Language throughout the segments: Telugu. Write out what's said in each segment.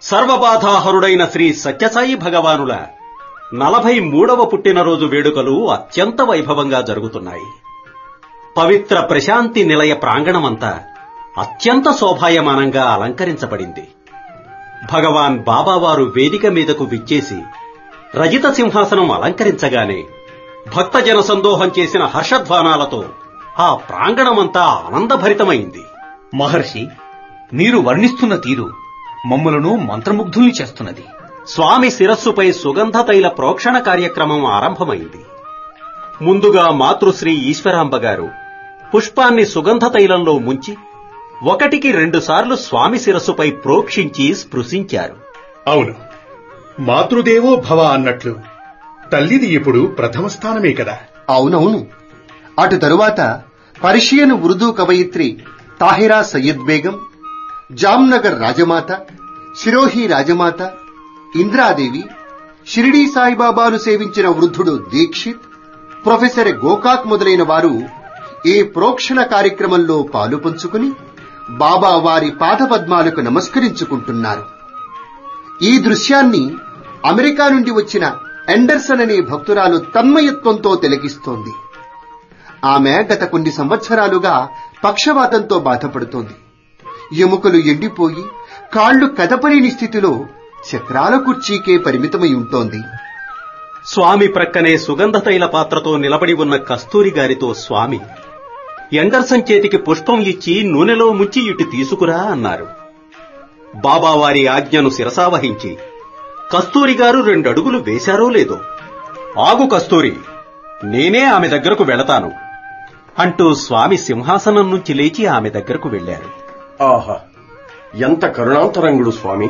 సర్వబాధాహరుడైన శ్రీ సత్యసాయి భగవానుల నలభై మూడవ పుట్టినరోజు వేడుకలు అత్యంత వైభవంగా జరుగుతున్నాయి పవిత్ర ప్రశాంతి నిలయ ప్రాంగణమంతా అత్యంత శోభాయమానంగా అలంకరించబడింది భగవాన్ బాబావారు వేదిక మీదకు విచ్చేసి రజిత సింహాసనం అలంకరించగానే భక్తజన సందోహం చేసిన హర్షధ్వానాలతో ఆ ప్రాంగణమంతా ఆనందభరితమైంది మహర్షి మీరు వర్ణిస్తున్న తీరు మమ్మలను మంత్రముగ్ధుల్ని చేస్తున్నది స్వామి శిరస్సుపై సుగంధ తైల ప్రోక్షణ కార్యక్రమం ఆరంభమైంది ముందుగా మాతృశ్రీ ఈశ్వరాంబ గారు పుష్పాన్ని సుగంధ తైలంలో ముంచి ఒకటికి రెండుసార్లు స్వామి శిరస్సుపై ప్రోక్షించి స్పృశించారు అవును మాతృదేవో భవ అన్నట్లు తల్లిది ఇప్పుడు ప్రథమ స్థానమే కదా అవునవును అటు తరువాత పర్షియన్ ఉర్దూ కవయిత్రి తాహిరా సయ్యద్ బేగం జామ్నగర్ రాజమాత సిరోహి రాజమాత ఇంద్రాదేవి షిరిడీ సాయిబాబాను సేవించిన వృద్ధుడు దీక్షిత్ ప్రొఫెసర్ గోకాక్ మొదలైన వారు ఈ ప్రోక్షణ కార్యక్రమంలో పాలు పంచుకుని బాబా వారి పాదపద్మాలకు నమస్కరించుకుంటున్నారు ఈ దృశ్యాన్ని అమెరికా నుండి వచ్చిన ఎండర్సన్ అనే భక్తురాలు తన్మయత్వంతో తిలకిస్తోంది ఆమె గత కొన్ని సంవత్సరాలుగా పక్షవాతంతో బాధపడుతోంది ఎముకలు ఎండిపోయి కాళ్లు కదపలేని స్థితిలో చక్రాల కుర్చీకే పరిమితమై ఉంటోంది స్వామి ప్రక్కనే సుగంధ తైల పాత్రతో నిలబడి ఉన్న కస్తూరి గారితో స్వామి ఎండర్సన్ చేతికి పుష్పం ఇచ్చి నూనెలో ముంచి ఇటు తీసుకురా అన్నారు బాబావారి ఆజ్ఞను శిరసావహించి కస్తూరి గారు రెండడుగులు వేశారో లేదో ఆగు కస్తూరి నేనే ఆమె దగ్గరకు వెళతాను అంటూ స్వామి సింహాసనం నుంచి లేచి ఆమె దగ్గరకు వెళ్లారు ఆహా ఎంత కరుణాంతరంగుడు స్వామి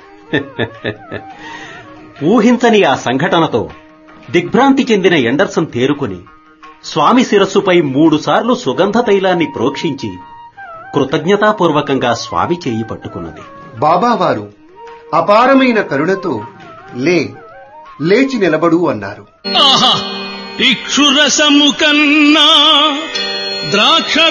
ఊహించని ఆ సంఘటనతో దిగ్భ్రాంతి చెందిన ఎండర్సన్ తేరుకుని స్వామి శిరస్సుపై మూడుసార్లు సుగంధ తైలాన్ని ప్రోక్షించి కృతజ్ఞతాపూర్వకంగా స్వామి చేయి పట్టుకున్నది బాబావారు అపారమైన కరుణతో లే లేచి నిలబడు అన్నారు ఆహా ఇక్షురసము కన్నా ద్రాక్ష